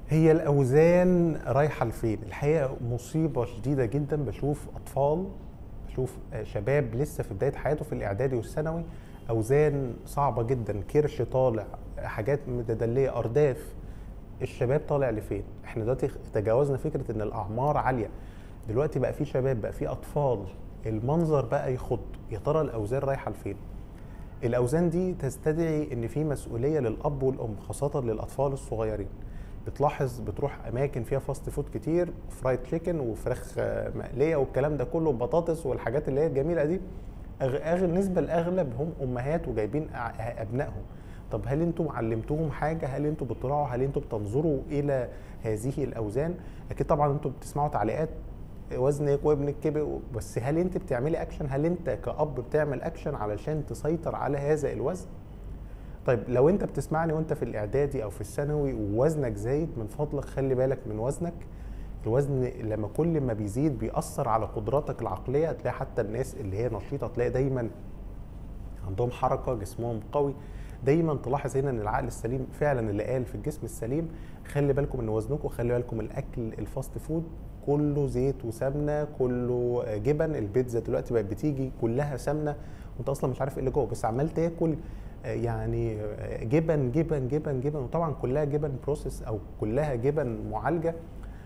هي الاوزان رايحه لفين الحقيقه مصيبه شديده جدا بشوف اطفال بشوف شباب لسه في بدايه حياته في الاعدادي والثانوي اوزان صعبه جدا كرش طالع حاجات متدليه ارداف الشباب طالع لفين احنا دلوقتي تجاوزنا فكره ان الاعمار عاليه دلوقتي بقى في شباب بقى في اطفال المنظر بقى يخض يا ترى الاوزان رايحه لفين الاوزان دي تستدعي ان في مسؤوليه للاب والام خاصه للاطفال الصغيرين بتلاحظ بتروح اماكن فيها فاست فود كتير فرايد تشيكن وفراخ مقليه والكلام ده كله بطاطس والحاجات اللي هي الجميله دي اغلب نسبه الاغلب هم امهات وجايبين ابنائهم طب هل انتم علمتوهم حاجه هل انتم بتراعوا هل انتم بتنظروا الى هذه الاوزان اكيد طبعا انتم بتسمعوا تعليقات وزنك وابنك كبر بس هل انت بتعملي اكشن هل انت كاب بتعمل اكشن علشان تسيطر على هذا الوزن طيب لو انت بتسمعني وانت في الاعدادي او في الثانوي ووزنك زايد من فضلك خلي بالك من وزنك الوزن لما كل ما بيزيد بيأثر على قدراتك العقليه تلاقي حتى الناس اللي هي نشيطه تلاقي دايما عندهم حركه جسمهم قوي دايما تلاحظ هنا ان العقل السليم فعلا اللي قال في الجسم السليم خلي بالكم من وزنكم خلي بالكم الاكل الفاست فود كله زيت وسمنه كله جبن البيتزا دلوقتي بقت بتيجي كلها سمنه وانت اصلا مش عارف ايه اللي جوه بس عمال تاكل يعني جبن جبن جبن جبن وطبعا كلها جبن بروسيس او كلها جبن معالجه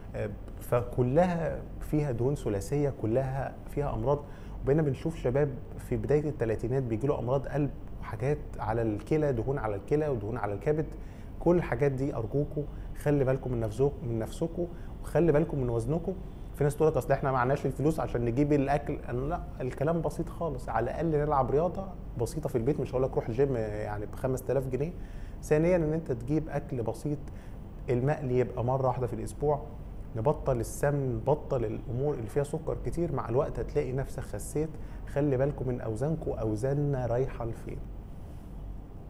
فكلها فيها دهون ثلاثيه كلها فيها امراض وبقينا بنشوف شباب في بدايه الثلاثينات بيجي له امراض قلب وحاجات على الكلى دهون على الكلى ودهون على الكبد كل الحاجات دي ارجوكم خلي بالكم من نفسكم من نفسكم وخلي بالكم من وزنكم في ناس تقول لك اصل احنا معناش الفلوس عشان نجيب الاكل أنا لا الكلام بسيط خالص على الاقل نلعب رياضه بسيطه في البيت مش هقول لك روح الجيم يعني ب 5000 جنيه ثانيا ان انت تجيب اكل بسيط المقلي يبقى مره واحده في الاسبوع نبطل السمن نبطل الامور اللي فيها سكر كتير مع الوقت هتلاقي نفسك خسيت خلي بالكم من اوزانكم اوزاننا رايحه لفين